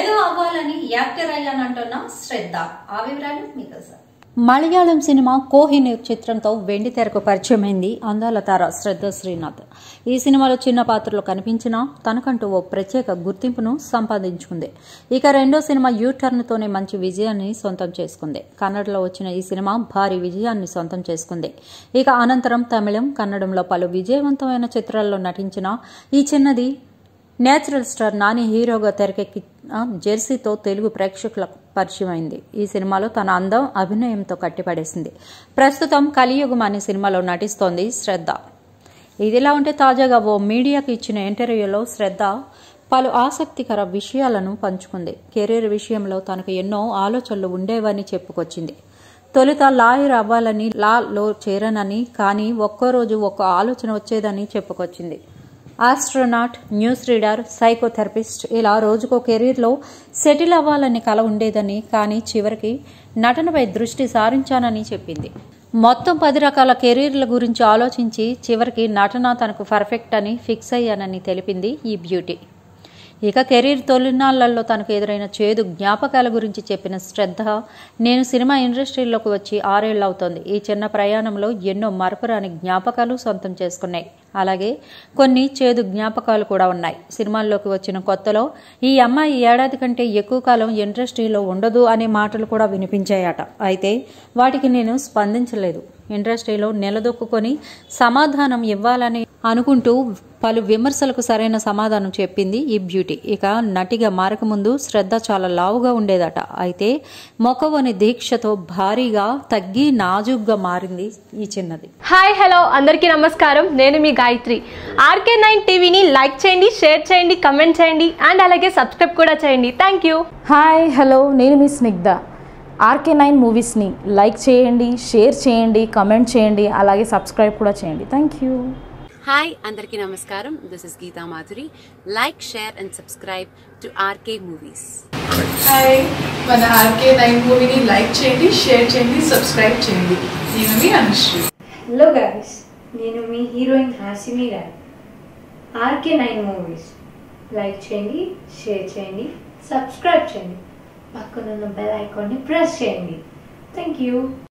ఏదో అవ్వాలని యాక్టర్ అయ్యానంటున్న శ్రద్ధ ఆ వివరాలు మీకోసం మలయాళం సినిమా కోహినూర్ చిత్రంతో వెండి తెరకు పరిచయమైంది అందాల తార శ్రద్ధ శ్రీనాథ్ ఈ సినిమాలో చిన్న పాత్రలో కనిపించినా తనకంటూ ఓ ప్రత్యేక గుర్తింపును సంపాదించుకుంది ఇక రెండో సినిమా యూ టర్న్తోనే మంచి విజయాన్ని సొంతం చేసుకుంది కన్నడలో వచ్చిన ఈ సినిమా భారీ విజయాన్ని సొంతం చేసుకుంది ఇక అనంతరం తమిళం కన్నడంలో పలు విజయవంతమైన చిత్రాల్లో నటించిన ఈ చిన్నది నేచురల్ స్టార్ నాని హీరోగా తెరకెక్కిన జెర్సీతో తెలుగు ప్రేక్షకులకు పరిచయమైంది ఈ సినిమాలో తన అందం అభినయంతో కట్టిపడేసింది ప్రస్తుతం కలియుగం అనే సినిమాలో నటిస్తోంది శ్రద్ధ ఇదిలా ఉంటే తాజాగా ఓ మీడియాకి ఇచ్చిన ఇంటర్వ్యూలో శ్రద్ధ పలు ఆసక్తికర విషయాలను పంచుకుంది కెరీర్ విషయంలో తనకు ఎన్నో ఆలోచనలు ఉండేవని చెప్పుకొచ్చింది తొలుత లాయర్ అవ్వాలని లాలో చేరనని కానీ ఒక్కో రోజు ఒక్కో ఆలోచన వచ్చేదని చెప్పుకొచ్చింది ఆస్ట్రోనాట్ న్యూస్ రీడర్ సైకోథెరపిస్ట్ ఇలా రోజుకో కెరీర్లో సెటిల్ అవ్వాలని కల ఉండేదని కానీ చివరికి నటనపై దృష్టి సారించానని చెప్పింది మొత్తం పది రకాల కెరీర్ల గురించి ఆలోచించి చివరికి నటన తనకు పర్ఫెక్ట్ అని ఫిక్స్ అయ్యానని తెలిపింది ఈ బ్యూటీ ఇక కెరీర్ తొలినాళ్లలో తనకు ఎదురైన చేదు జ్ఞాపకాల గురించి చెప్పిన శ్రద్ధ నేను సినిమా ఇండస్ట్రీలోకి వచ్చి ఆరేళ్లు అవుతోంది ఈ చిన్న ప్రయాణంలో ఎన్నో మరపురాని జ్ఞాపకాలు సొంతం చేసుకున్నాయి అలాగే కొన్ని చేదు జ్ఞాపకాలు కూడా ఉన్నాయి సినిమాల్లోకి వచ్చిన కొత్తలో ఈ అమ్మాయి ఏడాది కంటే ఎక్కువ కాలం ఇండస్ట్రీలో ఉండదు అనే మాటలు కూడా వినిపించాయట అయితే వాటికి నేను స్పందించలేదు ఇండస్ట్రీలో నిలదొక్కుని సమాధానం ఇవ్వాలని అనుకుంటూ పలు విమర్శలకు సరైన సమాధానం చెప్పింది ఈ బ్యూటీ ఇక నటిగా మారకముందు శ్రద్ధ చాలా లావుగా ఉండేదట అయితే మొక్కవని దీక్షతో భారీగా తగ్గి నాజుగ్గా మారింది ఈ చిన్నది హాయ్ హలో అందరికీ నమస్కారం నేను మీ గాయత్రి ఆర్కే నైన్ టీవీని లైక్ చేయండి షేర్ చేయండి కమెంట్ చేయండి అండ్ అలాగే సబ్స్క్రైబ్ కూడా చేయండి థ్యాంక్ యూ హాయ్ హలో నేను మీ స్నిగ్ధ ఆర్కే నైన్ మూవీస్ని లైక్ చేయండి షేర్ చేయండి కమెంట్ చేయండి అలాగే సబ్స్క్రైబ్ కూడా చేయండి థ్యాంక్ యూ హాయ్ అందరికీ నమస్కారం this is Geetha Madhuri like share and subscribe to RK movies hi మన ఆర్కే నైన్ మూవీని లైక్ చేయండి షేర్ చేయండి సబ్స్క్రైబ్ చేయండి నేను మీ అనుశ్రీ హలో గాయస్ నేను మీ heroine Hasini Roy RK nine movies like చేయండి షేర్ చేయండి సబ్స్క్రైబ్ చేయండి పక్కనున్న బెల్ ఐకాన్ని ప్రెస్ చేయండి థ్యాంక్ యూ